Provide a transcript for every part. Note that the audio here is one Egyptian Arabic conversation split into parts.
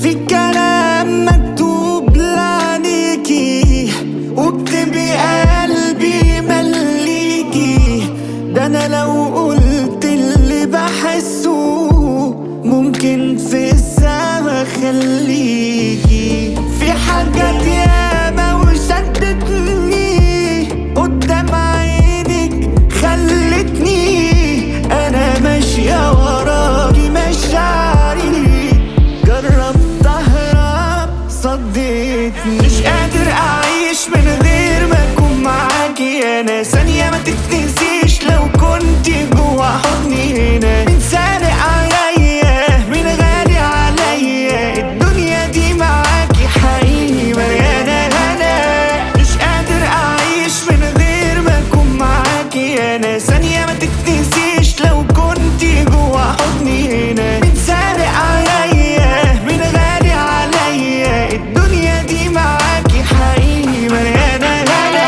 في كلام مكتوب لعنيكي واكتبي قلبي مليكي ده انا لو قلت اللي بحسه ممكن في السما خليكي في حاجات ياما وشدتني قدام عينك خلتني انا ماشية وراكي مشاعري جربت اهرب صدتني مش قادر اعيش من غير ما اكون معاكي انا ثانية ما تتنسيش لو كنت جوا حضني هنا من سابق عليا من غالي عليا الدنيا دي معاكي حقيقي مليانة هنا مش قادر اعيش من غير ما اكون معاكي انا ثانية ما تتنسيش لو كنت جوا حضني هنا من سابق عليا من غالي عليا الدنيا دي معاكي حقيقي مليانة هنا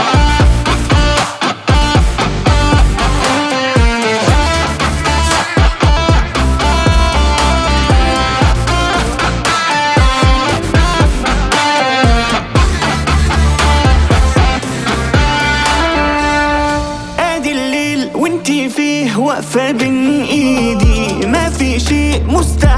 ادي الليل وانتي فيه واقفة بين ايدي ما في شيء مستحيل